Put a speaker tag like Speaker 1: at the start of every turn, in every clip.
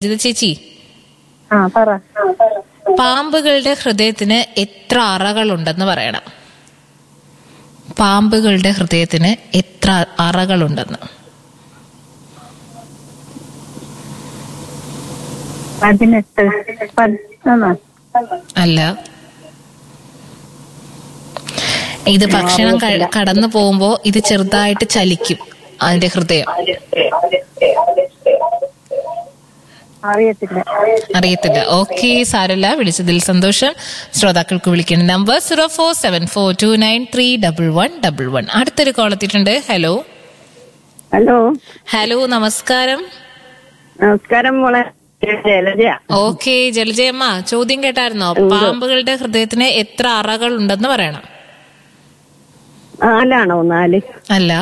Speaker 1: ജിത ചേച്ചി
Speaker 2: ആ പറ
Speaker 1: പാമ്പുകളുടെ ഹൃദയത്തിന് എത്ര അറകളുണ്ടെന്ന് പറയണം പാമ്പുകളുടെ ഹൃദയത്തിന് എത്ര അറകളുണ്ടെന്ന്
Speaker 2: പതിനെട്ട് പതിനൊന്നോ
Speaker 1: അല്ല ഇത് ഭക്ഷണം ക- കടന്നു പോകുമ്പോ ഇത് ചെറുതായിട്ട് ചലിക്കും അതിന്റെ ഹൃദയം
Speaker 2: അറിയത്തില്ല
Speaker 1: അറിയത്തില്ല ഓക്കെ സാരല്ല വിളിച്ചതിൽ സന്തോഷം ശ്രോതാക്കൾക്ക് വിളിക്കുന്ന number zero four seven four two nine three double one double one അടുത്തൊരു കോൾ എത്തിയിട്ടുണ്ട് ഹലോ
Speaker 2: ഹലോ
Speaker 1: ഹലോ നമസ്കാരം
Speaker 2: നമസ്കാരം മോളെ ജലജയാ
Speaker 1: ഓക്കെ ജലജയമ്മ ചോദ്യം കേട്ടായിരുന്നോ പാമ്പുകളുടെ ഹൃദയത്തിന് എത്ര അറകൾ ഉണ്ടെന്ന് പറയണം
Speaker 2: നാലാണോ നാല്
Speaker 1: അല്ല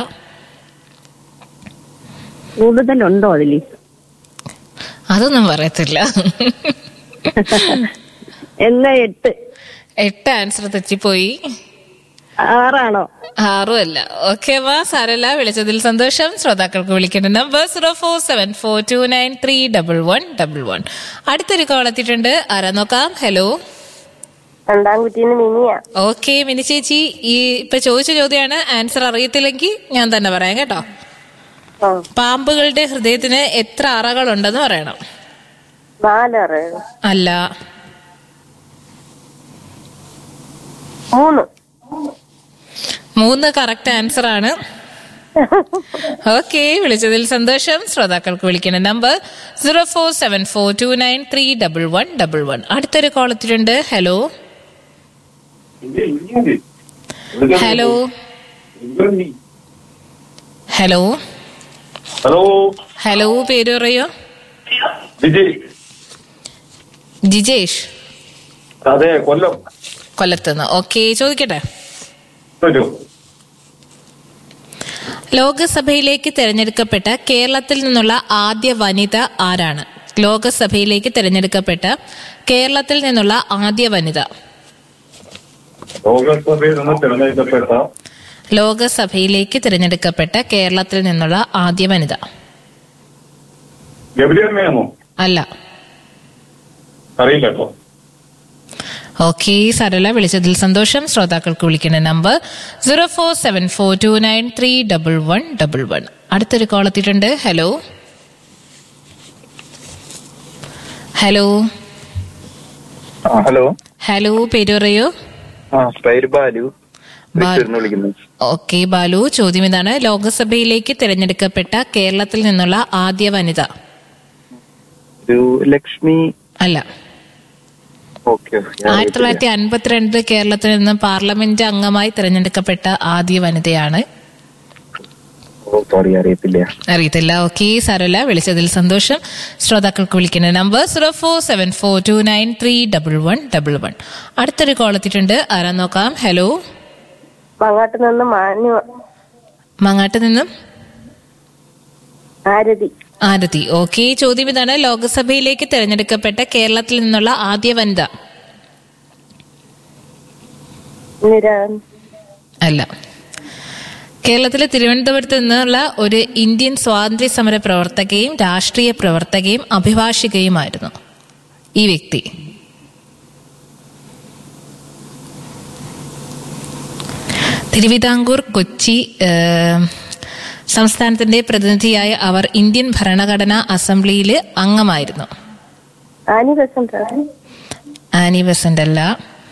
Speaker 2: കൂടുതലുണ്ടോ അതില്
Speaker 1: അതൊന്നും പറയത്തില്ല
Speaker 2: എന്നാ എട്ട്
Speaker 1: എട്ട് ആൻസർ തെറ്റിപ്പോയി
Speaker 2: ആറാണോ
Speaker 1: ആറും അല്ല ഓക്കെ വാ സാരല്ല വിളിച്ചതിൽ സന്തോഷം ശ്രോതാക്കൾക്ക് വിളിക്കേണ്ട number zero four seven four two nine three double one double one അടുത്തൊരു കോൾ എത്തിയിട്ടുണ്ട് ആരാ നോക്കാം ഹലോ
Speaker 2: രണ്ടാം കുറ്റീന്ന് മിനിയാ
Speaker 1: ഓക്കെ മിനി ചേച്ചി ഈ ഇപ്പൊ ചോദിച്ച ചോദ്യമാണ് ആൻസർ അറിയത്തില്ലെങ്കിൽ ഞാൻ തന്നെ പറയാം കേട്ടോ
Speaker 2: ആ
Speaker 1: പാമ്പുകളുടെ ഹൃദയത്തിന് എത്ര അറകൾ ഉണ്ടെന്ന് പറയണം
Speaker 2: നാലറ്
Speaker 1: അല്ല
Speaker 2: മൂന്ന്
Speaker 1: മൂന്ന് കറക്റ്റ് ആൻസർ ആണ് ഓക്കെ വിളിച്ചതിൽ സന്തോഷം ശ്രോതാക്കൾക്ക് വിളിക്കുന്ന number zero four seven four two nine three double one double one അടുത്തൊരു കോൾ എത്തിയിട്ടുണ്ട് hello hello hello
Speaker 3: hello
Speaker 1: hello പേര് പറയോ
Speaker 3: വിജയ്
Speaker 1: ജിജേഷ്
Speaker 3: അതെ കൊല്ലം
Speaker 1: കൊല്ലത്തുനിന്ന് ഓക്കെ ചോദിക്കട്ടെ
Speaker 3: വരൂ
Speaker 1: ലോകസഭയിലേക്ക് തിരഞ്ഞെടുക്കപ്പെട്ട കേരളത്തിൽ നിന്നുള്ള ആദ്യ വനിത ആരാണ് ലോകസഭയിലേക്ക് തിരഞ്ഞെടുക്കപ്പെട്ട കേരളത്തിൽ നിന്നുള്ള ആദ്യ വനിത
Speaker 3: ലോകസഭയിൽ നിന്ന് തിരഞ്ഞെടുക്കപ്പെട്ട
Speaker 1: ലോകസഭയിലേക്ക് തിരഞ്ഞെടുക്കപ്പെട്ട കേരളത്തിൽ നിന്നുള്ള ആദ്യ വനിത
Speaker 3: ഗൗരിയമ്മയാണോ
Speaker 1: അല്ല
Speaker 3: അറിയില്ല കേട്ടോ
Speaker 1: ഓക്കെ സരള വിളിച്ചതിൽ സന്തോഷം ശ്രോതാക്കൾക്ക് വിളിക്കുന്ന number zero four seven four two nine three double one double one അടുത്തൊരു കോൾ എത്തിയിട്ടുണ്ട് ഹലോ ഹലോ
Speaker 4: ആ ഹലോ
Speaker 1: ഹലോ പേര് പറയൂ
Speaker 4: ആ പേര് ബാലു
Speaker 1: ബാലു.
Speaker 4: തൃശ്ശൂരിന്ന് വിളിക്കുന്നു
Speaker 1: ഓക്കെ ബാലു ചോദ്യം ഇതാണ് ലോകസഭയിലേക്ക് തിരഞ്ഞെടുക്കപ്പെട്ട കേരളത്തിൽ നിന്നുള്ള ആദ്യ വനിത
Speaker 4: ഒരു ലക്ഷ്മി
Speaker 1: അല്ല
Speaker 4: ഓക്കെ
Speaker 1: ആയിരത്തി തൊള്ളായിരത്തി അൻപത്തിരണ്ട് കേരളത്തിൽ നിന്ന് പാർലമെന്റ് അംഗമായി തിരഞ്ഞെടുക്കപ്പെട്ട ആദ്യ വനിതയാണ്
Speaker 4: സോറി അറിയത്തില്ല
Speaker 1: അറിയത്തില്ല ഓക്കെ സരല വിളിച്ചതിൽ സന്തോഷം ശ്രോതാക്കൾക്ക് വിളിക്കുന്ന number zero four seven four two nine three double one double one അടുത്തൊരു കോൾ എത്തിയിട്ടുണ്ട് ആരാ നോക്കാം ഹലോ
Speaker 2: മങ്ങാട്ട് നിന്ന് മാന്യ
Speaker 1: മങ്ങാട്ട് നിന്നും
Speaker 2: ആരതി
Speaker 1: ആരതി ഓക്കെ ചോദ്യം ഇതാണ് ലോകസഭയിലേക്ക് തിരഞ്ഞെടുക്കപ്പെട്ട കേരളത്തിൽ നിന്നുള്ള ആദ്യ വനിത
Speaker 2: നിര
Speaker 1: അല്ല കേരളത്തിലെ തിരുവനന്തപുരത്ത് നിന്നുള്ള ഒരു ഇന്ത്യൻ സ്വാതന്ത്ര്യ സമര പ്രവർത്തകയും രാഷ്ട്രീയ പ്രവർത്തകയും അഭിഭാഷികയുമായിരുന്നു ഈ വ്യക്തി തിരുവിതാംകൂർ കൊച്ചി ഏഹ്, സംസ്ഥാനത്തിന്റെ പ്രതിനിധിയായ അവർ ഇന്ത്യൻ ഭരണഘടനാ അസംബ്ലിയിൽ അംഗമായിരുന്നു
Speaker 2: ആനി ബസന്ത
Speaker 1: ആനി ബസന്റ് അല്ല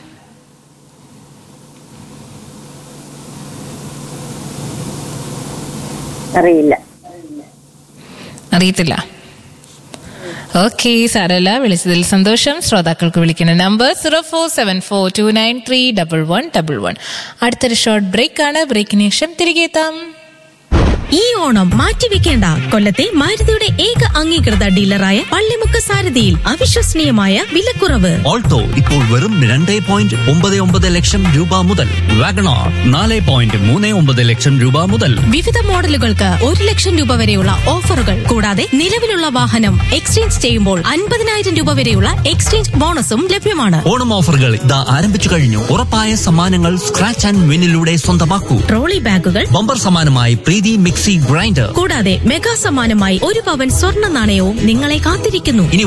Speaker 2: അറിയില്ല
Speaker 1: അറിയത്തില്ല ഓക്കെ സാരല്ല വിളിച്ചതിൽ സന്തോഷം ശ്രോതാക്കൾക്ക് വിളിക്കുന്ന number zero four seven four two nine three double one double one അടുത്തൊരു ഷോർട്ട് ബ്രേക്ക് ആണ് ബ്രേക്കിന് ശേഷം തിരികെ എത്താം
Speaker 5: ഈ ഓണം മാറ്റിവെക്കേണ്ട കൊല്ലത്തെ മാരുതിയുടെ ഏക അംഗീകൃത ഡീലറായ പള്ളിമുക്ക് സാരഥിയിൽ അവിശ്വസനീയമായ വിലക്കുറവ്
Speaker 6: ഓൾട്ടോ ഇപ്പോൾ വെറും രണ്ട് പോയിന്റ് ഒമ്പത് ഒമ്പത് ലക്ഷം രൂപ മുതൽ വാഗണോർ നാല് പോയിന്റ് മൂന്ന് ഒമ്പത് ലക്ഷം രൂപ മുതൽ
Speaker 5: വിവിധ മോഡലുകൾക്ക് ഒരു ലക്ഷം രൂപ വരെയുള്ള ഓഫറുകൾ കൂടാതെ നിലവിലുള്ള വാഹനം എക്സ്ചേഞ്ച് ചെയ്യുമ്പോൾ അൻപതിനായിരം രൂപ വരെയുള്ള എക്സ്ചേഞ്ച് ബോണസും ലഭ്യമാണ്
Speaker 6: ഓണം ഓഫറുകൾ ഇതാ ആരംഭിച്ചു കഴിഞ്ഞു ഉറപ്പായ സമ്മാനങ്ങൾ സ്ക്രാച്ച് ആൻഡ് വിന്നിലൂടെ സ്വന്തമാക്കൂ
Speaker 5: ട്രോളി ബാഗുകൾ
Speaker 6: ബമ്പർ സമ്മാനമായി പ്രീതി മിക്സ് മിക്സി ഗ്രൈൻഡർ
Speaker 5: കൂടാതെ മെഗാ സമ്മാനമായി ഒരു പവൻ സ്വർണ്ണ നാണയവും നിങ്ങളെ കാത്തിരിക്കുന്നു
Speaker 6: ഇനി